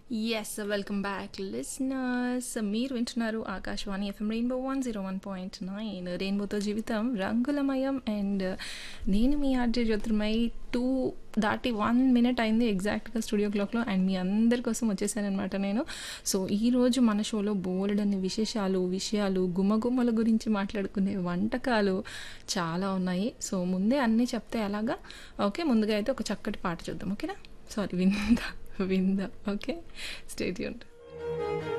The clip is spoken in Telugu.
ఎస్ వెల్కమ్ బ్యాక్ లిస్నర్స్ మీరు వింటున్నారు Akashvani FM rainbow one zero one point nine రెయిన్బోతో జీవితం రంగులమయం అండ్ నేను మీ ఆర్జే జ్యోతిర్మయి టూ దాటి వన్ మినిట్ అయింది ఎగ్జాక్ట్గా స్టూడియో క్లాక్లో అండ్ మీ అందరి కోసం వచ్చేసానమాట నేను సో ఈరోజు మన షోలో బోల్డ్ అన్ని విశేషాలు విషయాలు గుమ్మగుమ్మల గురించి మాట్లాడుకునే వంటకాలు చాలా ఉన్నాయి సో ముందే అన్నీ చెప్తే ఎలాగా ఓకే ముందుగా అయితే ఒక చక్కటి పాట చూద్దాం ఓకేనా సారీ విందా విందా ఓకే స్టేట్ యూన్